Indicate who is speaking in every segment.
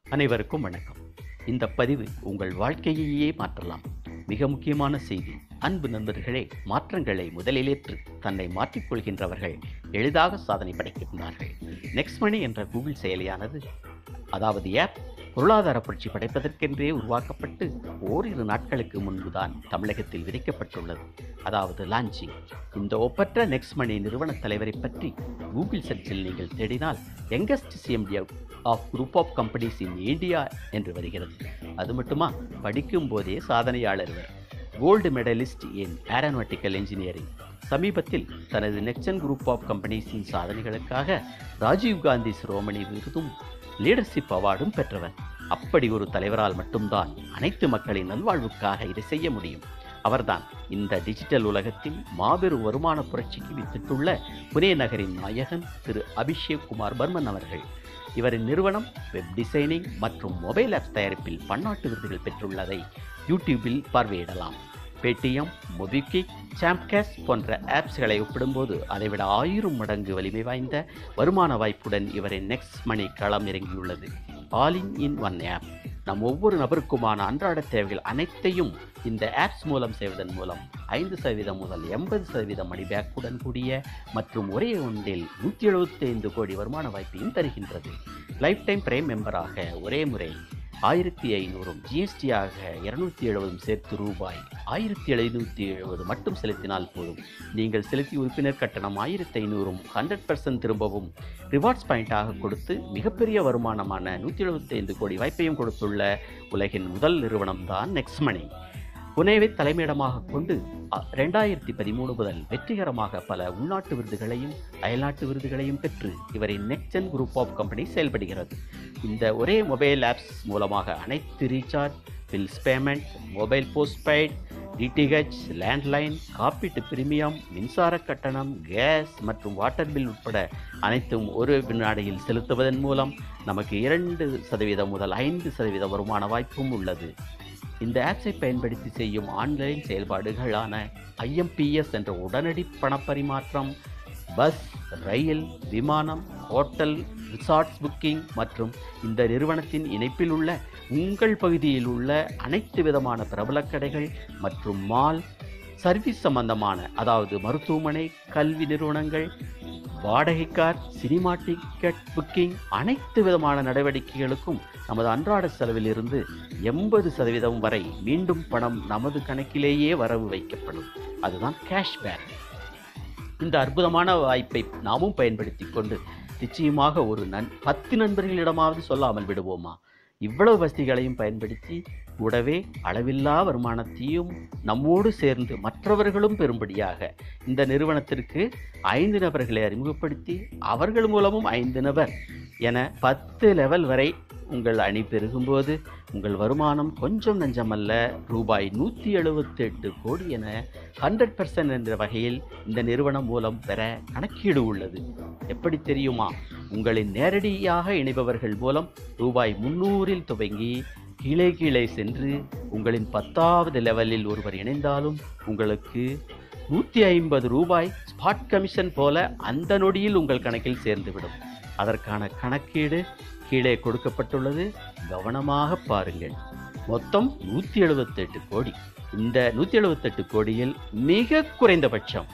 Speaker 1: அனைவருக்கும் வணக்கம் இந்த பதிவு உங்கள் வாழ்க்கையையே மாற்றலாம் மிக முக்கியமான செய்தி அன்பு நண்பர்களே மாற்றங்களை முதலிலேற்று தன்னை மாற்றிக்கொள்கின்றவர்கள் எளிதாக சாதனை படைக்கின்றார்கள் நெக்ஸ்ட் மணி என்ற கூகுள் செயலியானது அதாவது ஆப் பொருளாதார புரட்சி படைப்பதற்கென்றே உருவாக்கப்பட்டு ஓரிரு நாட்களுக்கு முன்புதான் தமிழகத்தில் விதிக்கப்பட்டுள்ளது அதாவது லான்ச்சிங் இந்த ஒப்பற்ற நெக்ஸ்ட் மணி நிறுவன தலைவரை பற்றி கூகுள் சர்ச்சில் நீங்கள் தேடினால் youngest CMD of group of companies in India என்று வருகிறது அது மட்டுமா படிக்கும் போதே சாதனையாளர் இவர் gold medalist in aeronautical engineering சமீபத்தில் தனது நெக்சன் குரூப் ஆஃப் கம்பெனிஸின் சாதனைகளுக்காக ராஜீவ் காந்தி சிரோமணி விருதும் லீடர்ஷிப் அவார்டும் பெற்றவர் அப்படி ஒரு தலைவரால் மட்டும்தான் அனைத்து மக்களின் நல்வாழ்வுக்காக இதை செய்ய முடியும் அவர்தான் இந்த டிஜிட்டல் உலகத்தில் மாபெரும் வருமான புரட்சிக்கு வித்திட்டுள்ள புனே நகரின் நாயகன் திரு அபிஷேக் குமார் பர்மன் அவர்கள் இவரின் நிறுவனம் வெப் டிசைனிங் மற்றும் மொபைல் ஆப்ஸ் தயாரிப்பில் பன்னாட்டு விருதுகள் பெற்றுள்ளதை யூடியூபில் பார்வையிடலாம் பேடிஎம் மொபிக்விக் சாம்ப்கேஸ் போன்ற ஆப்ஸ்களை ஒப்பிடும்போது அதைவிட ஆயிரம் மடங்கு வலிமை வாய்ந்த வருமான வாய்ப்புடன் இவரின் நெக்ஸ்ட் மணி களம் இறங்கியுள்ளது all in in one app நம் ஒவ்வொரு நபருக்குமான அன்றாட தேவைகள் அனைத்தையும் இந்த ஆப்ஸ் மூலம் செய்வதன் மூலம் ஐந்து சதவீதம் முதல் எண்பது சதவீதம் மணி பேக்குடன் கூடிய மற்றும் ஒரே ஒன்றில் நூற்றி எழுபத்தைந்து கோடி வருமான வாய்ப்பையும் தருகின்றது லைஃப் டைம் பிரைம் மெம்பராக ஒரே முறை ஆயிரத்தி ஐநூறும் ஜிஎஸ்டியாக இருநூத்தி எழுபதும் சேர்த்து ரூபாய் ஆயிரத்தி எழுநூற்றி எழுபது மட்டும் செலுத்தினால் போதும் நீங்கள் செலுத்திய உறுப்பினர் கட்டணம் ஆயிரத்தி ஐநூறும் ஹண்ட்ரட் பர்சன்ட் திரும்பவும் ரிவார்ட்ஸ் பாயிண்டாக கொடுத்து மிகப்பெரிய வருமானமான நூற்றி எழுபத்தைந்து கோடி வாய்ப்பையும் கொடுத்துள்ள உலகின் முதல் நிறுவனம் தான் நெக்ஸ்ட் மணி புனேவை தலைமையிடமாக கொண்டு ரெண்டாயிரத்தி பதிமூணு முதல் வெற்றிகரமாக பல உள்நாட்டு விருதுகளையும் அயல்நாட்டு விருதுகளையும் பெற்று இவரின் நெக்சன் குரூப் ஆஃப் கம்பெனி செயல்படுகிறது இந்த ஒரே மொபைல் ஆப்ஸ் மூலமாக அனைத்து recharge bills payment mobile postpaid DTH landline காப்பீட்டு பிரீமியம் மின்சார கட்டணம் கேஸ் மற்றும் வாட்டர் பில் உட்பட அனைத்தும் ஒரு வினாடியில் செலுத்துவதன் மூலம் நமக்கு இரண்டு சதவீதம் முதல் ஐந்து சதவீத வருமான வாய்ப்பும் உள்ளது இந்த ஆப்ஸை பயன்படுத்தி செய்யும் ஆன்லைன் செயல்பாடுகளான ஐஎம்பிஎஸ் என்ற உடனடி பணப்பரிமாற்றம் பஸ் ரயில் விமானம் ஹோட்டல் ரிசார்ட்ஸ் புக்கிங் மற்றும் இந்த நிறுவனத்தின் இணைப்பில் உள்ள உங்கள் பகுதியில் உள்ள அனைத்து விதமான பிரபல கடைகள் மற்றும் மால் சர்வீஸ் சம்பந்தமான அதாவது மருத்துவமனை கல்வி நிறுவனங்கள் வாடகை கார் சினிமா டிக்கெட் புக்கிங் அனைத்து விதமான நடவடிக்கைகளுக்கும் நமது அன்றாட செலவில் இருந்து எண்பது சதவீதம் வரை மீண்டும் பணம் நமது கணக்கிலேயே வரவு வைக்கப்படும் அதுதான் கேஷ்பேக் இந்த அற்புதமான வாய்ப்பை நாமும் பயன்படுத்தி கொண்டு நிச்சயமாக ஒரு நன் பத்து நண்பர்களிடமாவது சொல்லாமல் விடுவோமா இவ்வளவு வசதிகளையும் பயன்படுத்தி கூடவே அளவில்லா வருமானத்தையும் நம்மோடு சேர்ந்து மற்றவர்களும் பெறும்படியாக இந்த நிறுவனத்திற்கு ஐந்து நபர்களை அறிமுகப்படுத்தி அவர்கள் மூலமும் ஐந்து நபர் என பத்து லெவல் வரை உங்கள் அணி பெருகும்போது உங்கள் வருமானம் கொஞ்சம் நஞ்சமல்ல ரூபாய் நூற்றி எழுபத்தெட்டு கோடி என ஹண்ட்ரட் பர்சன்ட் என்ற வகையில் இந்த நிறுவனம் மூலம் பெற கணக்கீடு உள்ளது எப்படி தெரியுமா உங்களின் நேரடியாக இணைபவர்கள் மூலம் ரூபாய் முன்னூறில் துவங்கி கீழே கீழே சென்று உங்களின் பத்தாவது லெவலில் ஒருவர் இணைந்தாலும் உங்களுக்கு நூற்றி ஐம்பது ரூபாய் ஸ்பாட் கமிஷன் போல அந்த நொடியில் உங்கள் கணக்கில் சேர்ந்துவிடும் அதற்கான கணக்கீடு கீழே கொடுக்கப்பட்டுள்ளது கவனமாக பாருங்கள் மொத்தம் நூற்றி எழுபத்தெட்டு கோடி இந்த நூற்றி எழுபத்தெட்டு கோடியில் மிக குறைந்தபட்சம்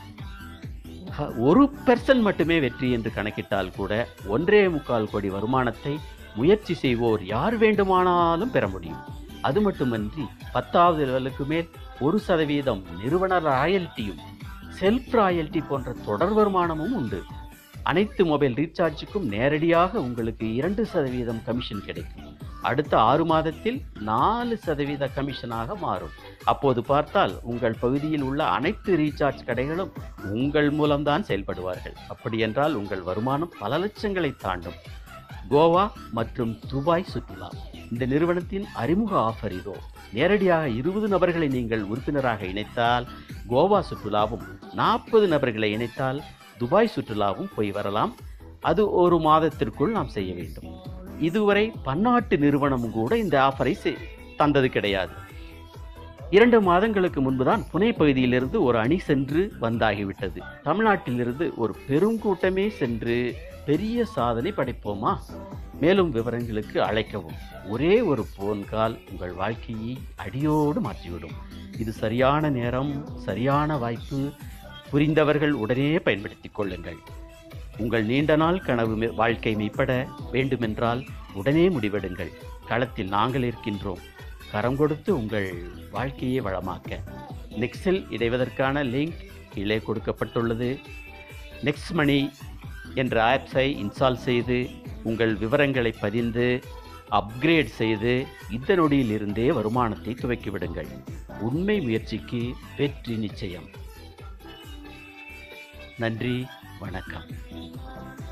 Speaker 1: ஒரு பெர்சன்ட் மட்டுமே வெற்றி என்று கணக்கிட்டால் கூட ஒன்றே முக்கால் கோடி வருமானத்தை முயற்சி செய்வோர் யார் வேண்டுமானாலும் பெற முடியும் அது மட்டுமன்றி பத்தாவது லெவலுக்கு மேல் ஒரு சதவீதம் நிறுவன ராயல்ட்டியும் செல்ஃப் ராயல்ட்டி போன்ற தொடர் வருமானமும் உண்டு அனைத்து மொபைல் ரீசார்ஜுக்கும் நேரடியாக உங்களுக்கு இரண்டு சதவீதம் கமிஷன் கிடைக்கும் அடுத்த ஆறு மாதத்தில் நாலு சதவீத கமிஷனாக மாறும் அப்போது பார்த்தால் உங்கள் பகுதியில் உள்ள அனைத்து ரீசார்ஜ் கடைகளும் உங்கள் மூலம்தான் செயல்படுவார்கள் அப்படியென்றால் உங்கள் வருமானம் பல லட்சங்களை தாண்டும் கோவா மற்றும் துபாய் சுற்றுலா இந்த நிறுவனத்தின் அறிமுக ஆஃபர் இதோ நேரடியாக இருபது நபர்களை நீங்கள் உறுப்பினராக இணைத்தால் கோவா சுற்றுலாவும் நாற்பது நபர்களை இணைத்தால் துபாய் சுற்றுலாவும் போய் வரலாம் அது ஒரு மாதத்திற்குள் நாம் செய்ய வேண்டும் இதுவரை பன்னாட்டு நிறுவனம் கூட இந்த ஆஃபரை தந்தது கிடையாது இரண்டு மாதங்களுக்கு முன்புதான் புனே பகுதியிலிருந்து ஒரு அணி சென்று வந்தாகிவிட்டது தமிழ்நாட்டிலிருந்து ஒரு பெருங்கூட்டமே சென்று பெரிய சாதனை படைப்போமா மேலும் விவரங்களுக்கு அழைக்கவும் ஒரே ஒரு போன் கால் உங்கள் வாழ்க்கையை அடியோடு மாற்றிவிடும் இது சரியான நேரம் சரியான வாய்ப்பு புரிந்தவர்கள் உடனே பயன்படுத்திக் கொள்ளுங்கள் உங்கள் நீண்ட நாள் கனவு மெ- வாழ்க்கை மெய்ப்பட வேண்டுமென்றால் உடனே முடிவெடுங்கள் களத்தில் நாங்கள் இருக்கின்றோம் கரம் கொடுத்து உங்கள் வாழ்க்கையை வளமாக்க நெக்ஸ்டில் இணைவதற்கான லிங்க் கீழே கொடுக்கப்பட்டுள்ளது நெக்ஸ்ட் மணி என்ற ஆப்ஸை இன்ஸ்டால் செய்து உங்கள் விவரங்களை பதிந்து அப்கிரேட் செய்து இந்த நொடியில் இருந்தே வருமானத்தை துவக்கிவிடுங்கள் உண்மை முயற்சிக்கு வெற்றி நிச்சயம் நன்றி வணக்கம்